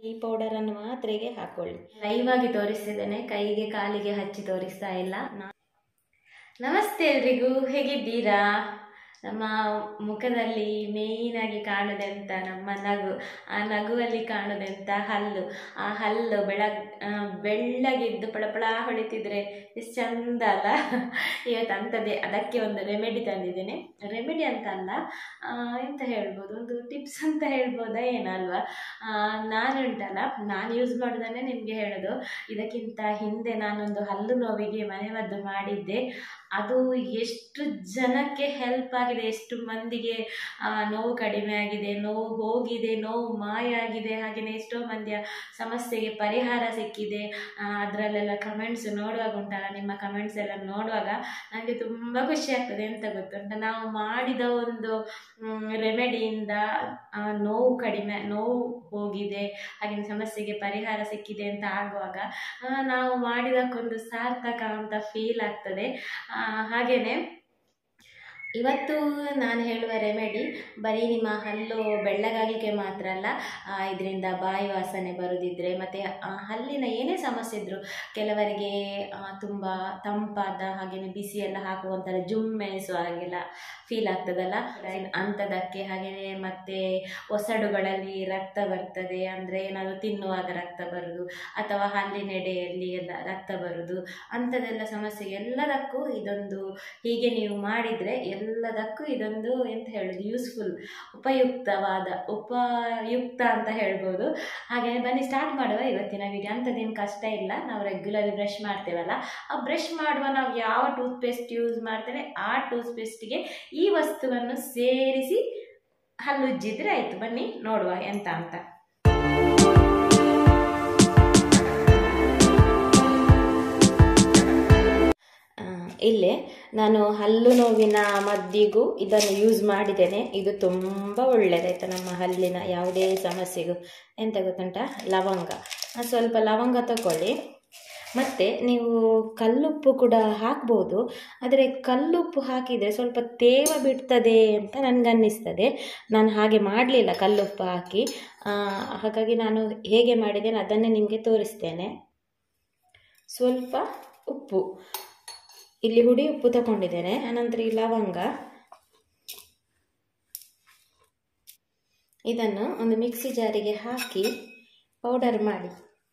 ಈ ಪೌಡರನ್ನು ಮಾತ್ರ ಹೀಗೆ ಹಾಕೊಳ್ಳಿ ಲೈವ್ ಆಗಿ ತೋರಿಸ್ತಿದ್ದೇನೆ ಕೈಗೆ ಕಾಲಿಗೆ ಹಚ್ಚಿ ತೋರಿಸ್ತಾ ಇಲ್ಲ ನಾ- ನಮಸ್ತೆ ಎಲ್ರಿಗೂ ಹೇಗಿದ್ದೀರಾ ನಮ್ಮ ಮುಖದಲ್ಲಿ ಮೇಯ್ನ್ ಆಗಿ ಕಾಣುದೆಂತ ನಮ್ಮ ನಗು ಆ ನಗುವಲ್ಲಿ ಕಾಣುದೆಂತ ಹಲ್ಲು ಆ ಹಲ್ಲು ಬೆಳಗ್ ಆ, ಬೆಳ್ಳಗಿದ್ದು ಪಳಪಳ ಹೊಳಿತಿದ್ರೆ ಎಷ್ಟು ಚಂದ ಅಲ್ಲ ಇವತ್ತು ಅಂಥದ್ದೇ ಅದಕ್ಕೆ ಒಂದು ರೆಮಿಡಿ ತಂದಿದ್ದೇನೆ ರೆಮಿಡಿ ಅಂತ ಅಲ್ಲ ಆ, ಎಂತ ಹೇಳ್ಬೋದು ಒಂದು ಟಿಪ್ಸ್ ಅಂತ ಹೇಳ್ಬೋದಾ ಏನಲ್ವಾ ನಾನುಂಟಲ್ಲ ನಾನು ಯೂಸ್ ಮಾಡೋದನ್ನೇ ನಿಮಗೆ ಹೇಳೋದು ಇದಕ್ಕಿಂತ ಹಿಂದೆ ನಾನೊಂದು ಹಲ್ಲು ನೋವಿಗೆ ಮನೆಮದ್ದು ಮಾಡಿದ್ದೆ ಅದು ಎಷ್ಟು ಜನಕ್ಕೆ ಹೆಲ್ಪ್ ಆಗಿದೆ ಎಷ್ಟು ಮಂದಿಗೆ ಆ, ನೋವು ಕಡಿಮೆ ಆಗಿದೆ ನೋವು ಹೋಗಿದೆ ನೋವು ಮಾಯ ಆಗಿದೆ ಹಾಗೆಯೇ ಎಷ್ಟೋ ಮಂದಿಯ ಸಮಸ್ಯೆಗೆ ಪರಿಹಾರ ಸಿಕ್ಕಿದೆ ಅದರಲ್ಲೆಲ್ಲ ಕಮೆಂಟ್ಸ್ ನೋಡುವಾಗ ಉಂಟಲ್ಲ ನಿಮ್ಮ ಕಮೆಂಟ್ಸ್ ಎಲ್ಲ ನೋಡುವಾಗ ನನಗೆ ತುಂಬ ಖುಷಿ ಆಗ್ತದೆ ಎಂತ ಗೊತ್ತುಂಟ ನಾವು ಮಾಡಿದ ಒಂದು ರೆಮಿಡಿಯಿಂದ ನೋವು ಕಡಿಮೆ ನೋವು ಹೋಗಿದೆ ಹಾಗೆ ಸಮಸ್ಯೆಗೆ ಪರಿಹಾರ ಸಿಕ್ಕಿದೆ ಅಂತ ಆಗುವಾಗ ಆ, ನಾವು ಮಾಡಿದಕ್ಕೊಂದು ಸಾರ್ಥಕ ಅಂತ ಫೀಲ್ ಆಗ್ತದೆ ಆ, ಹಾಗೇನೆ ಇವತ್ತು ನಾನು ಹೇಳುವ ರೆಮಿಡಿ ಬರೀ ನಿಮ್ಮ ಹಲ್ಲು ಬೆಳ್ಳಗಾಗಲಿಕ್ಕೆ ಮಾತ್ರ ಅಲ್ಲ ಇದರಿಂದ ಬಾಯಿ ವಾಸನೆ ಬರೋದಿದ್ರೆ ಮತ್ತು ಹಲ್ಲಿನ ಏನೇ ಸಮಸ್ಯೆ ಇದ್ದರೂ ಕೆಲವರಿಗೆ ತುಂಬ ತಂಪಾದ ಹಾಗೆಯೇ ಬಿಸಿ ಎಲ್ಲ ಹಾಕುವಂಥರ ಜುಮ್ಮೆನಿಸುವ ಹಾಗೆಲ್ಲ ಫೀಲ್ ಆಗ್ತದಲ್ಲ ಅಂಥದಕ್ಕೆ ಹಾಗೆಯೇ ಮತ್ತು ಒಸಡುಗಳಲ್ಲಿ ರಕ್ತ ಬರ್ತದೆ ಅಂದರೆ ಏನಾದರೂ ತಿನ್ನುವಾಗ ರಕ್ತ ಬರೋದು ಅಥವಾ ಹಲ್ಲಿನೆಡೆಯಲ್ಲಿ ಎಲ್ಲ ರಕ್ತ ಬರೋದು ಅಂಥದ್ದೆಲ್ಲ ಸಮಸ್ಯೆ ಎಲ್ಲದಕ್ಕೂ ಇದೊಂದು ಹೀಗೆ ನೀವು ಮಾಡಿದರೆ ಎಲ್ಲದಕ್ಕೂ ಇದೊಂದು ಎಂತ ಹೇಳೋದು ಯೂಸ್ಫುಲ್ ಉಪಯುಕ್ತವಾದ ಉಪಯುಕ್ತ ಅಂತ ಹೇಳ್ಬೋದು ಹಾಗೆ ಬನ್ನಿ ಸ್ಟಾರ್ಟ್ ಮಾಡುವ ಇವತ್ತಿನ ವಿಡಿಯೋ ಅಂಥದ್ದೇನು ಕಷ್ಟ ಇಲ್ಲ ನಾವು ರೆಗ್ಯುಲರಿ ಬ್ರಷ್ ಮಾಡ್ತೇವಲ್ಲ ಆ ಬ್ರಷ್ ಮಾಡುವ ನಾವು ಯಾವ ಟೂತ್ಪೇಸ್ಟ್ ಯೂಸ್ ಮಾಡ್ತೇವೆ ಆ ಟೂತ್ಪೇಸ್ಟಿಗೆ ಈ ವಸ್ತುವನ್ನು ಸೇರಿಸಿ ಹಲ್ಲುಜ್ಜಿದ್ರೆ ಆಯಿತು ಬನ್ನಿ ನೋಡುವ ಎಂತ ಅಂತ ಆ, ಇಲ್ಲೇ ನಾನು ಹಲ್ಲು ನೋವಿನ ಮದ್ದಿಗೂ ಇದನ್ನು ಯೂಸ್ ಮಾಡಿದ್ದೇನೆ ಇದು ತುಂಬ ಒಳ್ಳೆಯದಾಯ್ತು ನಮ್ಮ ಹಲ್ಲಿನ ಯಾವುದೇ ಸಮಸ್ಯೆಗೂ ಎಂತ ಗೊತ್ತುಂಟ ಲವಂಗ ಆ, ಸ್ವಲ್ಪ ಲವಂಗ ತಗೊಳ್ಳಿ ಮತ್ತು ನೀವು ಕಲ್ಲುಪ್ಪು ಕೂಡ ಹಾಕ್ಬೋದು ಆದರೆ ಕಲ್ಲುಪ್ಪು ಹಾಕಿದರೆ ಸ್ವಲ್ಪ ತೇವ ಬಿಡ್ತದೆ ಅಂತ ನನಗನ್ನಿಸ್ತದೆ ನಾನು ಹಾಗೆ ಮಾಡಲಿಲ್ಲ ಕಲ್ಲುಪ್ಪು ಹಾಕಿ ಆ, ಹಾಗಾಗಿ ನಾನು ಹೇಗೆ ಮಾಡಿದ್ದೇನೆ ಅದನ್ನೇ ನಿಮಗೆ ತೋರಿಸ್ತೇನೆ ಸ್ವಲ್ಪ ಉಪ್ಪು ಇಲ್ಲಿ ಹುಡಿ ಉಪ್ಪು ತಗೊಂಡಿದ್ದೇನೆ ಅನಂತರ ಈ ಲವಂಗ ಇದನ್ನು ಒಂದು ಮಿಕ್ಸಿ ಜಾರಿಗೆ ಹಾಕಿ ಪೌಡರ್ ಮಾಡಿ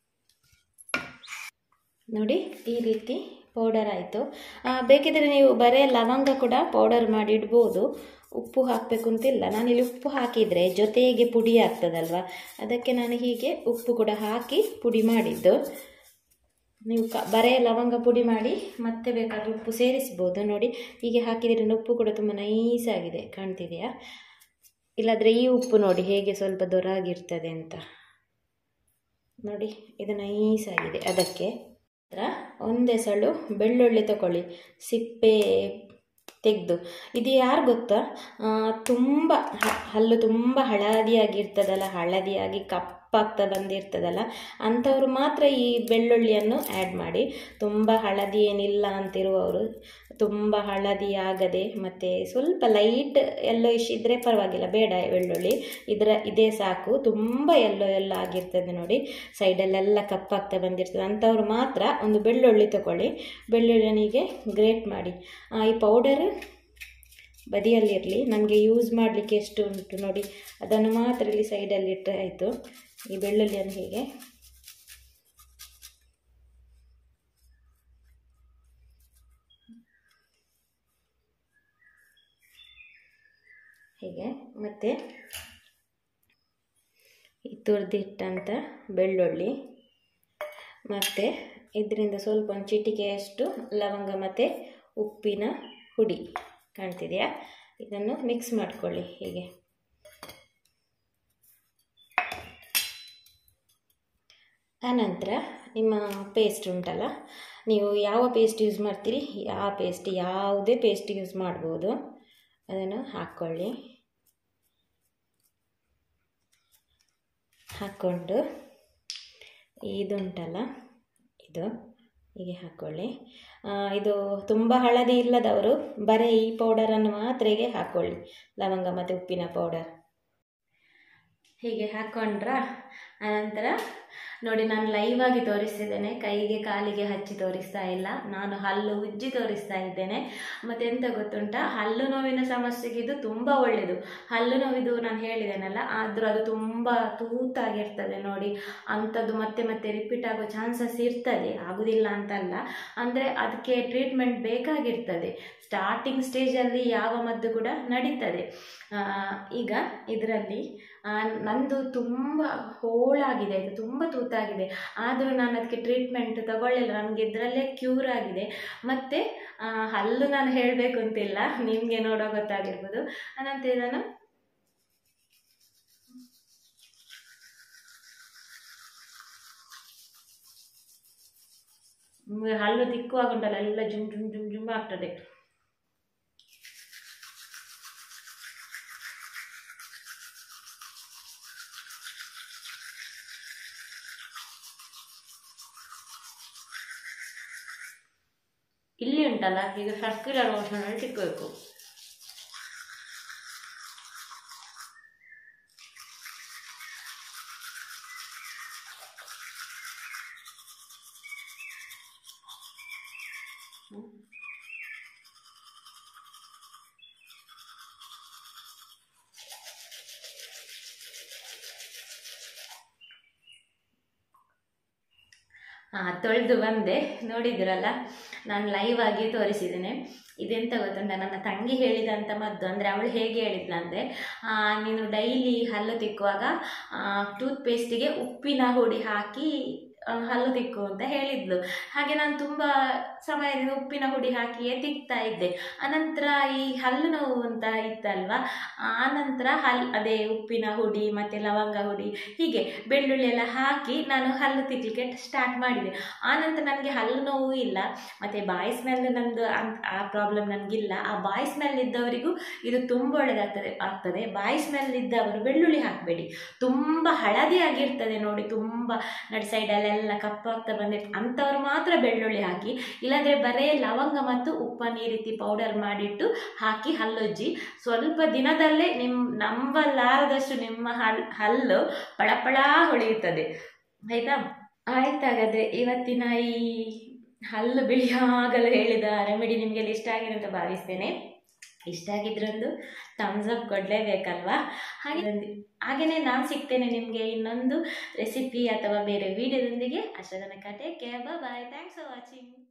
ನೋಡಿ ಈ ರೀತಿ ಪೌಡರ್ ಆಯಿತು ಬೇಕಿದ್ರೆ ನೀವು ಬರೇ ಲವಂಗ ಕೂಡ ಪೌಡರ್ ಮಾಡಿ ಇಡ್ಬೋದು ಉಪ್ಪು ಹಾಕಬೇಕು ಅಂತಿಲ್ಲ ನಾನಿಲ್ಲಿ ಉಪ್ಪು ಹಾಕಿದರೆ ಜೊತೆಗೆ ಪುಡಿ ಆಗ್ತದಲ್ವ ಅದಕ್ಕೆ ನಾನು ಹೀಗೆ ಉಪ್ಪು ಕೂಡ ಹಾಕಿ ಪುಡಿ ಮಾಡಿದ್ದು ನೀವು ಕ ಬರೇ ಲವಂಗ ಪುಡಿ ಮಾಡಿ ಮತ್ತೆ ಬೇಕಾದ್ರೆ ಉಪ್ಪು ಸೇರಿಸ್ಬೋದು ನೋಡಿ ಹೀಗೆ ಹಾಕಿದರೆ ಉಪ್ಪು ಕೂಡ ತುಂಬ ನೈಸಾಗಿದೆ ಕಾಣ್ತಿದೆಯಾ ಇಲ್ಲಾದರೆ ಈ ಉಪ್ಪು ನೋಡಿ ಹೇಗೆ ಸ್ವಲ್ಪ ದೊರಾಗಿರ್ತದೆ ಅಂತ ನೋಡಿ ಇದು ನೈಸಾಗಿದೆ ಅದಕ್ಕೆ ನಂತರ ಒಂದೆಸಳು ಬೆಳ್ಳುಳ್ಳಿ ತಗೊಳ್ಳಿ ಸಿಪ್ಪೆ ತೆಗೆದು ಇದು ಯಾರು ಗೊತ್ತಾ ಆ, ತುಂಬ ಹ- ಹಲ್ಲು ತುಂಬ ಹಳದಿಯಾಗಿರ್ತದಲ್ಲ ಹಳದಿಯಾಗಿ ಕಪ್ಪಾಗ್ತಾ ಬಂದಿರ್ತದಲ್ಲ ಅಂಥವ್ರು ಮಾತ್ರ ಈ ಬೆಳ್ಳುಳ್ಳಿಯನ್ನು ಆ್ಯಡ್ ಮಾಡಿ ತುಂಬ ಹಳದಿ ಏನಿಲ್ಲ ಅಂತಿರುವವರು ತುಂಬ ಹಳದಿ ಆಗದೆ ಮತ್ತು ಸ್ವಲ್ಪ ಲೈಟ್ ಎಲ್ಲೋ ಇಶ್ ಇದ್ದರೆ ಪರವಾಗಿಲ್ಲ ಬೇಡ ಬೆಳ್ಳುಳ್ಳಿ ಇದರ ಇದೇ ಸಾಕು ತುಂಬ ಎಲ್ಲೋ ಎಲ್ಲ ಆಗಿರ್ತದೆ ನೋಡಿ ಸೈಡಲ್ಲೆಲ್ಲ ಕಪ್ಪಾಗ್ತಾ ಬಂದಿರ್ತದೆ ಅಂಥವ್ರು ಮಾತ್ರ ಒಂದು ಬೆಳ್ಳುಳ್ಳಿ ತಗೊಳ್ಳಿ ಬೆಳ್ಳುಳ್ಳಿನಿಗೆ ಗ್ರೇಟ್ ಮಾಡಿ ಆ, ಈ ಪೌಡರ್ ಬದಿಯಲ್ಲಿರಲಿ ನಮಗೆ ಯೂಸ್ ಮಾಡಲಿಕ್ಕೆ ಎಷ್ಟು ಉಂಟು ನೋಡಿ ಅದನ್ನು ಮಾತ್ರ ಇಲ್ಲಿ ಸೈಡಲ್ಲಿ ಇಟ್ಟರೆ ಆಯಿತು ಈ ಬೆಳ್ಳುಳ್ಳಿಯನ್ನು ಹೀಗೆ ಹೀಗೆ ಮತ್ತು ಈ ತುರಿದಿಟ್ಟಂಥ ಬೆಳ್ಳುಳ್ಳಿ ಮತ್ತು ಇದರಿಂದ ಸ್ವಲ್ಪ ಒಂದು ಚಿಟಿಕೆಯಷ್ಟು ಲವಂಗ ಮತ್ತು ಉಪ್ಪಿನ ಹುಡಿ ಕಾಣ್ತಿದೆಯಾ ಇದನ್ನು ಮಿಕ್ಸ್ ಮಾಡ್ಕೊಳ್ಳಿ ಹೀಗೆ ಆನಂತರ ನಿಮ್ಮ ಪೇಸ್ಟ್ ಉಂಟಲ್ಲ ನೀವು ಯಾವ ಪೇಸ್ಟ್ ಯೂಸ್ ಮಾಡ್ತೀರಿ ಯಾವ ಪೇಸ್ಟ್ ಯಾವುದೇ ಪೇಸ್ಟ್ ಯೂಸ್ ಮಾಡ್ಬೋದು ಅದನ್ನು ಹಾಕ್ಕೊಳ್ಳಿ ಹಾಕ್ಕೊಂಡು ಇದುಂಟಲ್ಲ ಇದು ಹೀಗೆ ಹಾಕ್ಕೊಳ್ಳಿ ಆ, ಇದು ತುಂಬ ಹಳದಿ ಇಲ್ಲದವರು ಬರೀ ಈ ಪೌಡರನ್ನು ಮಾತ್ರ ಹೀಗೆ ಹಾಕ್ಕೊಳ್ಳಿ ಲವಂಗ ಮತ್ತು ಉಪ್ಪಿನ ಪೌಡರ್ ಹೀಗೆ ಹಾಕ್ಕೊಂಡ್ರ ಆನಂತರ ನೋಡಿ ನಾನು ಲೈವ್ ಆಗಿ ತೋರಿಸ್ತಿದ್ದೇನೆ ಕೈಗೆ ಕಾಲಿಗೆ ಹಚ್ಚಿ ತೋರಿಸ್ತಾ ಇಲ್ಲ ನಾನು ಹಲ್ಲು ಉಜ್ಜಿ ತೋರಿಸ್ತಾ ಇದ್ದೇನೆ ಮತ್ತು ಎಂತ ಗೊತ್ತುಂಟಾ ಹಲ್ಲು ನೋವಿನ ಸಮಸ್ಯೆಗೆ ಇದು ತುಂಬ ಒಳ್ಳೆಯದು ಹಲ್ಲು ನೋವಿದು ನಾನು ಹೇಳಿದ್ದೇನಲ್ಲ ಆದರೂ ಅದು ತುಂಬ ತೂತಾಗಿರ್ತದೆ ನೋಡಿ ಅಂಥದ್ದು ಮತ್ತೆ ಮತ್ತೆ ರಿಪೀಟ್ ಆಗೋ ಚಾನ್ಸಸ್ ಇರ್ತದೆ ಆಗುದಿಲ್ಲ ಅಂತಲ್ಲ ಅಂದರೆ ಅದಕ್ಕೆ ಟ್ರೀಟ್ಮೆಂಟ್ ಬೇಕಾಗಿರ್ತದೆ ಸ್ಟಾರ್ಟಿಂಗ್ ಸ್ಟೇಜಲ್ಲಿ ಯಾವ ಮದ್ದು ಕೂಡ ನಡೀತದೆ ಆ, ಈಗ ಇದರಲ್ಲಿ ನಂದು ತುಂಬ ಹೋಳಾಗಿದೆ ಆಯಿತು ತುಂಬ ತೂತಾಗಿದೆ ಆದರೂ ನಾನು ಅದಕ್ಕೆ ಟ್ರೀಟ್ಮೆಂಟ್ ತಗೊಳ್ಳಿಲ್ಲ ನನಗೆ ಇದರಲ್ಲೇ ಕ್ಯೂರ್ ಆಗಿದೆ ಮತ್ತು ಹಲ್ಲು ನಾನು ಹೇಳಬೇಕು ಅಂತಿಲ್ಲ ನಿಮಗೆ ನೋಡೋ ಗೊತ್ತಾಗಿರ್ಬೋದು ಅನಂತರ ನಾನು ನಿಮ್ಗೆ ಹಲ್ಲು ತಿಕ್ಕುವಾಗ ಉಂಟಲ್ಲ ಎಲ್ಲ ಜುಮ್ ಜುಮ್ ಜುಮ್ ಜುಮ್ ಆಗ್ತದೆ ಇಲ್ಲಿ ಉಂಟಲ್ಲ ಈಗ ಸರ್ಕ್ಯುಲರ್ ಮೋಷನಲ್ಲಿ ತಿಕ್ಕಬೇಕು ಹಾಂ ತೊಳೆದು ಬಂದೆ ನೋಡಿದಿರಲ್ಲ ನಾನು ಲೈವ್ ಆಗಿ ತೋರಿಸಿದ್ದೇನೆ ಇದೆಂತ ಗೊತ್ತುಂಟ ನನ್ನ ತಂಗಿ ಹೇಳಿದಂಥ ಮದ್ದು ಅಂದರೆ ಅವಳು ಹೇಗೆ ಹೇಳಿದ್ಲಂದರೆ ನೀನು ಡೈಲಿ ಹಲ್ಲು ತಿಕ್ಕುವಾಗ ಟೂತ್ ಪೇಸ್ಟಿಗೆ ಉಪ್ಪಿನ ಹುಡಿ ಹಾಕಿ ಆ, ಹಲ್ಲು ತಿಕ್ಕು ಅಂತ ಹೇಳಿದ್ಲು ಹಾಗೆ ನಾನು ತುಂಬ ಸಮಯದಿಂದ ಉಪ್ಪಿನ ಹುಡಿ ಹಾಕಿಯೇ ತಿಕ್ತಾ ಇದ್ದೆ ಅನಂತರ ಈ ಹಲ್ಲು ನೋವು ಅಂತ ಇತ್ತಲ್ವ ಆನಂತರ ಹಲ್ ಅದೇ ಉಪ್ಪಿನ ಹುಡಿ ಮತ್ತು ಲವಂಗ ಹುಡಿ ಹೀಗೆ ಬೆಳ್ಳುಳ್ಳಿ ಎಲ್ಲ ಹಾಕಿ ನಾನು ಹಲ್ಲು ತಿಕ್ಕಲಿಕ್ಕೆ ಸ್ಟಾರ್ಟ್ ಮಾಡಿದೆ ಆನಂತರ ನನಗೆ ಹಲ್ಲು ನೋವು ಇಲ್ಲ ಮತ್ತು ಬಾಯಿ ಸ್ಮೆಲ್ ನಂದು ಅನ್ ಆ ಪ್ರಾಬ್ಲಮ್ ನನಗಿಲ್ಲ ಆ ಬಾಯಿ ಸ್ಮೆಲ್ ಇದ್ದವರಿಗೂ ಇದು ತುಂಬ ಒಳ್ಳೆಯದಾಗ್ತದೆ ಆಗ್ತದೆ ಬಾಯಿ ಸ್ಮೆಲ್ ಇದ್ದವರು ಬೆಳ್ಳುಳ್ಳಿ ಹಾಕಬೇಡಿ ತುಂಬ ಹಳದಿ ಆಗಿರ್ತದೆ ನೋಡಿ ತುಂಬ ನಡ್ ಸೈಡಲ್ಲೆಲ್ಲ ಕಪ್ಪಾಗ್ತಾ ಬಂದಿರ್ತದೆ ಅಂಥವ್ರು ಮಾತ್ರ ಬೆಳ್ಳುಳ್ಳಿ ಹಾಕಿ ಇಲ್ಲಾಂದರೆ ಬರೇ ಲವಂಗ ಮತ್ತು ಉಪ್ಪನ್ನು ಈ ರೀತಿ ಪೌಡರ್ ಮಾಡಿಟ್ಟು ಹಾಕಿ ಹಲ್ಲುಜ್ಜಿ ಸ್ವಲ್ಪ ದಿನದಲ್ಲೇ ನಿಮ್ಮ ನಂಬಲಾರದಷ್ಟು ನಿಮ್ಮ ಹಲ್ ಹಲ್ಲು ಪಳಪಳ ಹೊಳೆಯುತ್ತದೆ ಆಯಿತಾ ಆಯ್ತಾಗಾದ್ರೆ ಇವತ್ತಿನ ಈ ಹಲ್ಲು ಬಿಳಿಯಾಗಲು ಹೇಳಿದ ರೆಮಿಡಿ ನಿಮಗೆಲ್ಲ ಇಷ್ಟ ಆಗಿದೆ ಅಂತ ಭಾವಿಸ್ತೇನೆ ಇಷ್ಟ ಆಗಿದ್ರೊಂದು ಥಮ್ಸ್ ಅಪ್ ಕೊಡಲೇಬೇಕಲ್ವಾ ಹಾಗೆ ಒಂದು- ಹಾಗೆಯೇ ನಾನು ಸಿಗ್ತೇನೆ ನಿಮಗೆ ಇನ್ನೊಂದು ರೆಸಿಪಿ ಅಥವಾ ಬೇರೆ ವಿಡಿಯೋದೊಂದಿಗೆ ಅಷ್ಟರ ತನಕ take care bye thanks for watching